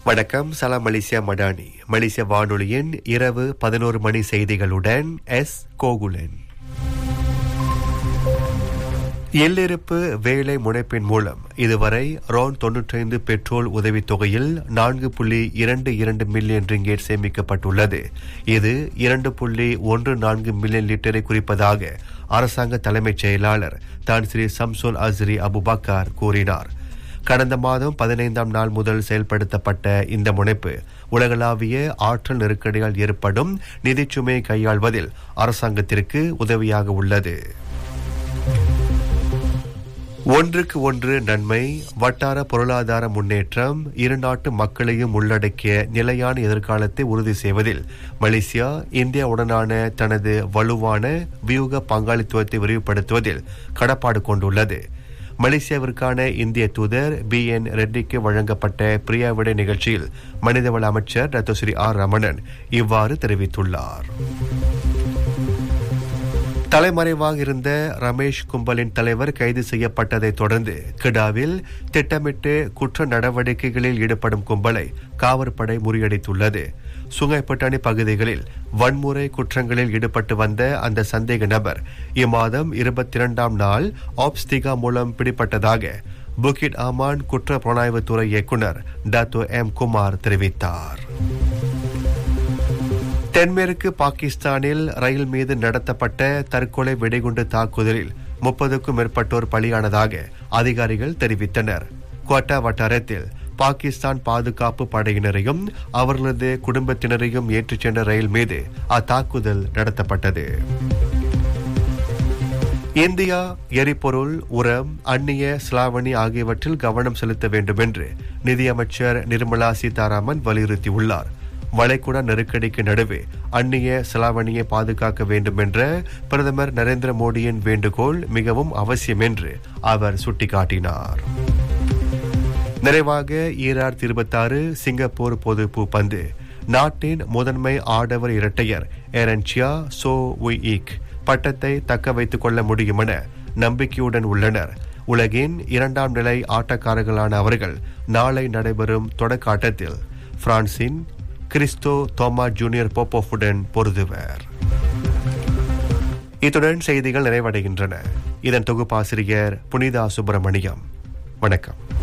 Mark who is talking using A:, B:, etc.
A: வணக்கம் சலாம் மலேசியா மடானி மலேசிய வானொலியின் இரவு பதினோரு மணி செய்திகளுடன் எஸ் கோகுலன் எல்லிருப்பு வேலை முனைப்பின் மூலம் இதுவரை ரோன் தொன்னூற்றைந்து பெட்ரோல் உதவித் தொகையில் நான்கு புள்ளி இரண்டு இரண்டு மில்லியன் ரிங்கேட் சேமிக்கப்பட்டுள்ளது இது இரண்டு புள்ளி ஒன்று நான்கு மில்லியன் லிட்டரை குறிப்பதாக அரசாங்க தலைமைச் செயலாளர் தான் ஸ்ரீ சம்சோல் அஸ்ரி அபுபக்கார் கூறினார் கடந்த மாதம் பதினைந்தாம் நாள் முதல் செயல்படுத்தப்பட்ட இந்த முனைப்பு உலகளாவிய ஆற்றல் நெருக்கடியால் ஏற்படும் நிதிச்சுமையை கையாள்வதில் அரசாங்கத்திற்கு உதவியாக உள்ளது ஒன்றுக்கு ஒன்று நன்மை வட்டார பொருளாதார முன்னேற்றம் இரு நாட்டு மக்களையும் உள்ளடக்கிய நிலையான எதிர்காலத்தை உறுதி செய்வதில் மலேசியா இந்தியாவுடனான தனது வலுவான வியூக பங்காளித்துவத்தை விரிவுபடுத்துவதில் கடப்பாடு கொண்டுள்ளது மலேசியாவிற்கான இந்திய தூதர் பி என் ரெட்டிக்கு வழங்கப்பட்ட பிரியாவிடை நிகழ்ச்சியில் மனிதவள அமைச்சர் டாக்டர் ஸ்ரீ ஆர் ரமணன் இவ்வாறு தெரிவித்துள்ளார் தலைமறைவாக இருந்த ரமேஷ் கும்பலின் தலைவர் கைது செய்யப்பட்டதை தொடர்ந்து கிடாவில் திட்டமிட்டு குற்ற நடவடிக்கைகளில் ஈடுபடும் கும்பலை காவற்படை முறியடித்துள்ளது சுங்கைப்பட்டாணி பகுதிகளில் வன்முறை குற்றங்களில் ஈடுபட்டு வந்த அந்த சந்தேக நபர் இம்மாதம் இருபத்தி இரண்டாம் நாள் ஆப்ஸ்திகா மூலம் பிடிப்பட்டதாக புகிட் அமான் குற்ற புலனாய்வுத்துறை இயக்குநர் டாத்தோ எம் குமார் தெரிவித்தார் தென்மேற்கு பாகிஸ்தானில் ரயில் மீது நடத்தப்பட்ட தற்கொலை வெடிகுண்டு தாக்குதலில் முப்பதுக்கும் மேற்பட்டோர் பலியானதாக அதிகாரிகள் தெரிவித்தனர் கோட்டா வட்டாரத்தில் பாகிஸ்தான் பாதுகாப்பு படையினரையும் அவர்களது குடும்பத்தினரையும் ஏற்றிச் சென்ற ரயில் மீது அத்தாக்குதல் நடத்தப்பட்டது இந்தியா எரிபொருள் உரம் அந்நிய ஸ்லாவணி ஆகியவற்றில் கவனம் செலுத்த வேண்டும் என்று நிதியமைச்சர் நிர்மலா சீதாராமன் வலியுறுத்தியுள்ளார் வளைகுடா நெருக்கடிக்கு நடுவே அந்நிய செலாவணியை பாதுகாக்க வேண்டும் என்ற பிரதமர் நரேந்திர மோடியின் வேண்டுகோள் மிகவும் அவசியம் என்று அவர் சுட்டிக்காட்டினார் நிறைவாக ஈரார் இருபத்தாறு சிங்கப்பூர் பொது பூப்பந்து நாட்டின் முதன்மை ஆடவர் இரட்டையர் ஏரன்சியா சோ உயிக் பட்டத்தை தக்க வைத்துக் கொள்ள முடியும் என நம்பிக்கையுடன் உள்ளனர் உலகின் இரண்டாம் நிலை ஆட்டக்காரர்களான அவர்கள் நாளை நடைபெறும் தொடக்க ஆட்டத்தில் பிரான்சின் கிறிஸ்டோ தோமா ஜூனியர் போப்போஃபுடன் பொருதுவர் இத்துடன் செய்திகள் நிறைவடைகின்றன இதன் தொகுப்பாசிரியர் புனிதா சுப்பிரமணியம் வணக்கம்